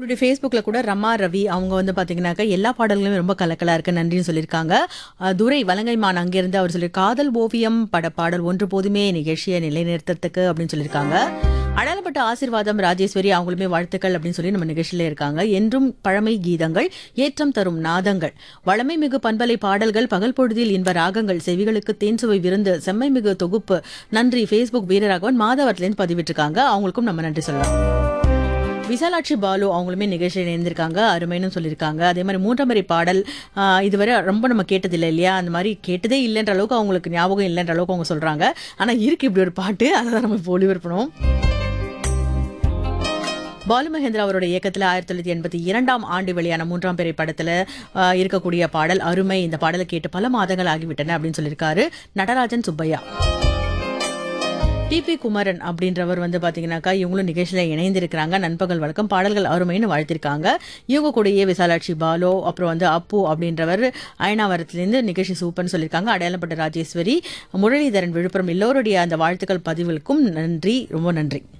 நம்மளுடைய ஃபேஸ்புக்கில் கூட ரமா ரவி அவங்க வந்து பார்த்தீங்கன்னாக்கா எல்லா பாடல்களுமே ரொம்ப கலக்கலாக இருக்கு நன்றின்னு சொல்லியிருக்காங்க அஹ், துரை வலங்கைமான் அங்கிருந்து அவர் சொல்லி காதல் ஓவியம் பட பாடல் ஒன்று போதுமே நிகழ்ச்சியை நிலைநிறுத்தத்துக்கு அப்படின்னு சொல்லியிருக்காங்க அடையாளப்பட்ட ஆசீர்வாதம் ராஜேஸ்வரி அவங்களுமே வாழ்த்துக்கள் அப்படின்னு சொல்லி நம்ம நிகழ்ச்சியில இருக்காங்க என்றும் பழமை கீதங்கள் ஏற்றம் தரும் நாதங்கள் வளமை மிகு பண்பலை பாடல்கள் பகல் பொழுதில் இன்ப ராகங்கள் செவிகளுக்கு தேன்சுவை விருந்து செம்மை மிகு தொகுப்பு நன்றி ஃபேஸ்புக் வீரராகவன் மாதவரத்துலேருந்து பதிவிட்டிருக்காங்க அவங்களுக்கும் நம்ம நன்றி சொல்லலாம் விசாலாட்சி பாலு அவங்களுமே நிகழ்ச்சியில் இணைந்திருக்காங்க அருமைன்னு சொல்லியிருக்காங்க அதே மாதிரி மூன்றாம் வரி பாடல் ஆஹ், இதுவரை ரொம்ப நம்ம கேட்டதில்லை இல்லையா அந்த மாதிரி கேட்டதே இல்லைன்ற அளவுக்கு அவங்களுக்கு ஞாபகம் இல்லைன்ற அளவுக்கு அவங்க சொல்றாங்க ஆனா இருக்கு இப்படி ஒரு பாட்டு அதை தான் நம்ம இப்போ ஒளிபரப்பணும் பாலு மகேந்திரா அவரோட இயக்கத்தில் ஆயிரத்தி தொள்ளாயிரத்தி எண்பத்தி இரண்டாம் ஆண்டு வெளியான மூன்றாம் பிறை படத்தில் இருக்கக்கூடிய பாடல் அருமை இந்த பாடலை கேட்டு பல மாதங்கள் ஆகிவிட்டன அப்படின்னு சொல்லியிருக்காரு நடராஜன் சுப்பையா டிபி குமரன் அப்படின்றவர் வந்து பாத்தீங்கன்னாக்கா இவங்களும் நிகழ்ச்சியில் இணைந்திருக்கிறாங்க நண்பகல் வழக்கம் பாடல்கள் அருமைன்னு வாழ்த்திருக்காங்க இவங்க கூடயே விசாலாட்சி பாலோ அப்புறம் வந்து அப்பு அப்படின்றவர் அயனாவரத்துலேருந்து நிகழ்ச்சி சூப்பர்னு சொல்லியிருக்காங்க அடையாளப்பட்ட ராஜேஸ்வரி முரளிதரன் விழுப்புரம் எல்லோருடைய அந்த வாழ்த்துக்கள் பதிவுகளுக்கும் நன்றி ரொம்ப நன்றி